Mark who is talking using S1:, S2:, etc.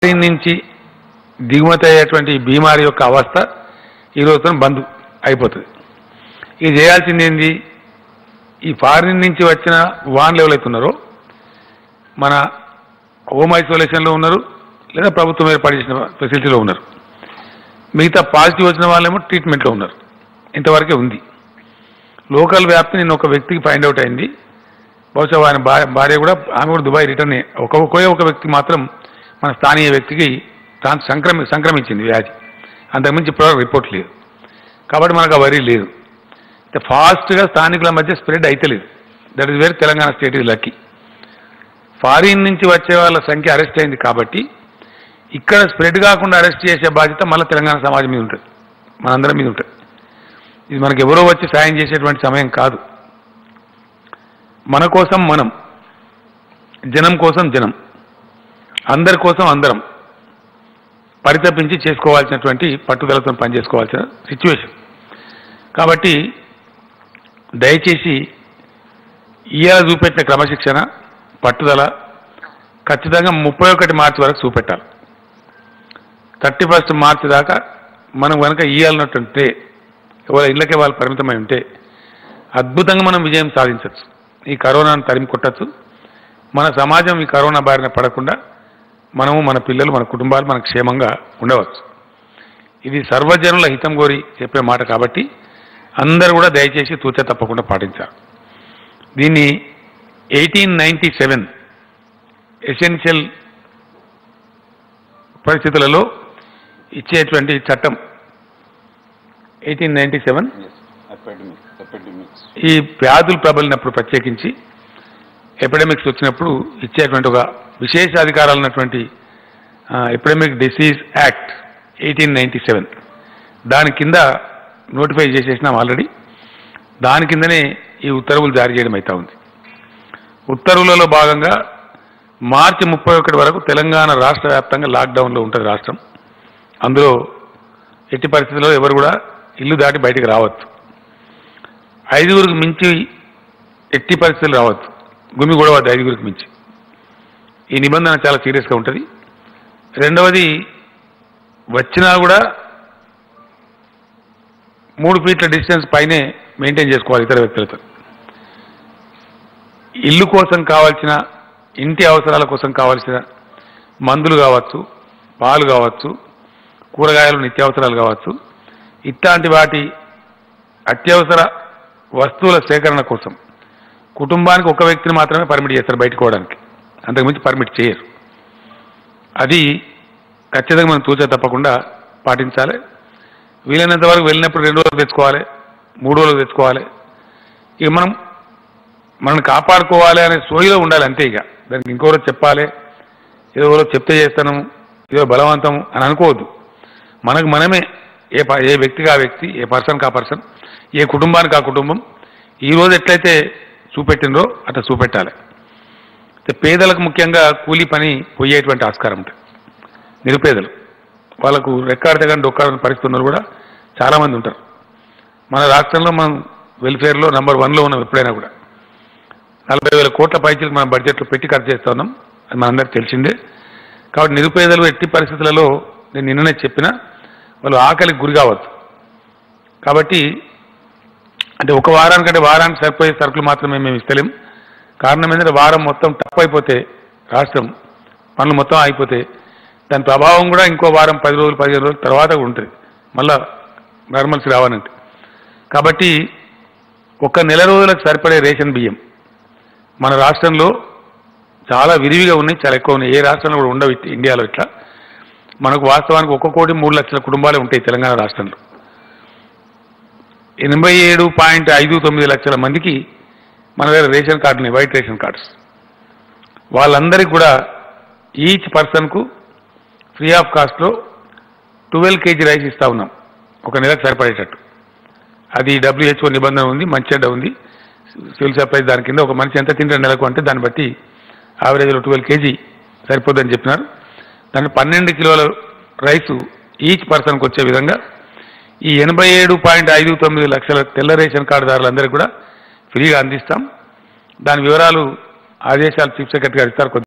S1: చీన్ నుంచి దిగుమతి అయ్యేటువంటి ఈ బీమారి యొక్క అవస్థ ఈ రోజుతో బంద్ అయిపోతుంది ఇది చేయాల్సింది ఏంది ఈ ఫారిన్ నుంచి వచ్చిన వాన్లు ఎవరైతే ఉన్నారో మన హోమ్ ఐసోలేషన్లో ఉన్నారు లేదా ప్రభుత్వం ఏర్పాటు చేసిన ఫెసిలిటీలో ఉన్నారు మిగతా పాజిటివ్ వచ్చిన వాళ్ళేమో ట్రీట్మెంట్లో ఉన్నారు ఇంతవరకే ఉంది లోకల్ వ్యాప్తి నిన్న ఒక వ్యక్తికి ఫైండ్ అవుట్ అయింది బహుశా ఆయన భార్య భార్య కూడా ఆమె కూడా దుబాయ్ రిటర్న్ అయ్యి- ఒక ఒకే ఒక వ్యక్తి మాత్రం మన స్థానియ వ్యక్తికి ట్రాన్స్ సంక్రమి సంక్రమించింది వ్యాధి అంతకుమించి ఇప్పటివరకు రిపోర్ట్ లేదు కాబట్టి మనకు ఆ వరీ లేదు అయితే ఫాస్ట్గా స్థానికుల మధ్య స్ప్రెడ్ అయితలేదు that is where Telangana state is lucky foreign నుంచి వచ్చే వాళ్ళ సంఖ్య అరెస్ట్ అయింది కాబట్టి ఇక్కడ స్ప్రెడ్ కాకుండా అరెస్ట్ చేసే బాధ్యత మళ్ళీ తెలంగాణ సమాజం మీద ఉంటుంది మనందరం మీద ఉంటుంది ఇది మనకి ఎవరో వచ్చి సాయం చేసేటువంటి సమయం కాదు మన కోసం మనం జనం కోసం జనం అందరి కోసం అందరం పరితపించి చేసుకోవాల్సినటువంటి పట్టుదలతో పనిచేసుకోవాల్సిన సిచ్యువేషన్ కాబట్టి దయచేసి ఇవాళ చూపెట్టిన క్రమశిక్షణ పట్టుదల ఖచ్చితంగా ముప్పై ఒకటి మార్చి వరకు చూపెట్టాలి థర్టీ ఫస్ట్ మార్చి దాకా మనం కనుక ఇవ్వాలన్నట్టుంటే ఎవరి ఇళ్ళకే వాళ్ళు పరిమితమై ఉంటే అద్భుతంగా మనం విజయం సాధించవచ్చు ఈ కరోనాను తరిమి కొట్టచ్చు మన సమాజం ఈ కరోనా బారిన పడకుండా మనము మన పిల్లలు మన కుటుంబాలు మన క్షేమంగా ఉండవచ్చు ఇది సర్వజనుల హితం కోరి చెప్పే మాట కాబట్టి అందరూ కూడా దయచేసి తూచ తప్పకుండా పాటించాలి దీన్ని ఎయిటీన్ నైంటీ సెవెన్ ఎసెన్షియల్ పరిస్థితులలో ఇచ్చేటువంటి చట్టం eighteen ninety seven
S2: epidemics epidemics
S1: ఈ వ్యాధులు ప్రబలినప్పుడు ప్రత్యేకించి ఎపిడమిక్స్ వచ్చినప్పుడు ఇచ్చేటువంటి ఒక విశేష అధికారాలు ఉన్నటువంటి epidemic disease act eighteen ninety seven దాని కింద నోటిఫై చేసేసినాం ఆల్రెడీ దాని కిందనే ఈ ఉత్తర్వులు జారీ చేయడం అవుతా ఉంది ఉత్తర్వులలో భాగంగా మార్చి ముప్పై ఒకటి వరకు తెలంగాణ రాష్ట్ర వ్యాప్తంగా లాక్డౌన్లో ఉంటుంది రాష్ట్రం అందులో ఎట్టి పరిస్థితుల్లో ఎవరు కూడా ఇల్లు దాటి బయటికి రావచ్చు ఐదుగురికి మించి ఎట్టి పరిస్థితులు రావచ్చు గుమి కూడా వద్ద ఐదుగురికి మించి ఈ నిబంధన చాలా సీరియస్గా ఉంటుంది రెండవది వచ్చినా కూడా మూడు ఫీట్ల డిస్టెన్స్ పైనే మెయింటైన్ చేసుకోవాలి ఇతర వ్యక్తులతో ఇల్లు కోసం కావాల్సిన ఇంటి అవసరాల కోసం కావాల్సిన మందులు కావచ్చు పాలు కావచ్చు కూరగాయలు నిత్యావసరాలు కావచ్చు ఇట్లాంటి వాటి అత్యవసర వస్తువుల సేకరణ కోసం కుటుంబానికి ఒక వ్యక్తిని మాత్రమే పర్మిట్ చేస్తారు బయటకు పోవడానికి అంతకుమించి పర్మిట్ చేయరు అది ఖచ్చితంగా మనం తూచా తప్పకుండా పాటించాలి వీలైనంత వరకు వెళ్ళినప్పుడు రెండు రోజులు తెచ్చుకోవాలి మూడు రోజులు తెచ్చుకోవాలి ఇక మనం మనం కాపాడుకోవాలి అనే సోయిలో ఉండాలి అంతే ఇక దానికి ఇంకోరో చెప్పాలి ఏదో ఎవరో చెప్తే చేస్తాను ఏదో బలవంతం అని అనుకోవద్దు మనకు మనమే ఏ ప- ఏ వ్యక్తికి ఆ వ్యక్తి ఏ పర్సన్కి ఆ పర్సన్ ఏ కుటుంబానికి ఆ కుటుంబం ఈ రోజు ఎట్లయితే చూపెట్టినరో అట్లా చూపెట్టాలి అయితే పేదలకు ముఖ్యంగా కూలీ పని పోయేటువంటి ఆస్కారం ఉంటుంది నిరుపేదలు వాళ్ళకు రెక్కాడితే కానీ డొక్కాడని పరిస్థితి ఉన్నవారు కూడా చాలామంది ఉంటారు మన రాష్ట్రంలో మనం వెల్ఫేర్లో నంబర్ వన్లో ఉన్నాం ఎప్పుడైనా కూడా నలభై వేల కోట్ల పైచలకు మనం బడ్జెట్లో పెట్టి ఖర్చు చేస్తా ఉన్నాం అది మనందరికి తెలిసిందే కాబట్టి నిరుపేదలు ఎట్టి పరిస్థితులలో నేను నిన్ననే చెప్పిన వాళ్ళు ఆకలికి గురి కావద్దు కాబట్టి అంటే ఒక వారానికంటే వారానికి సరిపోయే సరుకులు మాత్రమే మేము ఇస్తలేం కారణం ఏంటంటే వారం మొత్తం టప్ అయిపోతే రాష్ట్రం పనులు మొత్తం అయిపోతే దాని ప్రభావం కూడా ఇంకో వారం పది రోజులు పదిహేను రోజుల తర్వాత కూడా ఉంటుంది మళ్ళా నార్మల్స్ రావాలంటే కాబట్టి ఒక నెల రోజులకు సరిపడే రేషన్ బియ్యం మన రాష్ట్రంలో చాలా విరివిగా ఉన్నాయి చాలా ఎక్కువ ఉన్నాయి ఏ రాష్ట్రంలో కూడా ఉండవు ఇట్- ఇండియాలో ఇట్లా మనకు వాస్తవానికి ఒక్క కోటి మూడు లక్షల కుటుంబాలే ఉంటాయి తెలంగాణ రాష్ట్రంలో ఎనభై ఏడు పాయింట్ ఐదు తొమ్మిది లక్షల మందికి మన దగ్గర రేషన్ కార్డు ఉన్నాయి వైట్ రేషన్ కార్డ్స్ వాళ్ళందరికీ కూడా ఈచ్ పర్సన్కు ఫ్రీ ఆఫ్ కాస్ట్లో ట్వెల్వ్ కేజీ రైస్ ఇస్తా ఉన్నాం ఒక నెలకు సరిపడేటట్టు అది డబ్ల్యూహెచ్ఓ నిబంధన ఉంది మంచి చెడ్డ ఉంది సివిల్ సప్లైస్ దాని కింద ఒక మనిషి ఎంత తింటాడు నెలకు అంటే దాన్ని బట్టి యావరేజ్లో ట్వెల్వ్ కేజీ సరిపోద్దని చెప్పినారు దాన్ని పన్నెండు కిలోల రైసు ఈచ్ పర్సన్కి వచ్చే విధంగా ఈ ఎనభై ఏడు పాయింట్ ఐదు తొమ్మిది లక్షల తెల్ల రేషన్ కార్డుదారులందరికీ కూడా ఫ్రీగా అందిస్తాం దాని వివరాలు ఆదేశాలు చీఫ్ సెక్రటరీ గారు ఇస్తారు కొద్ది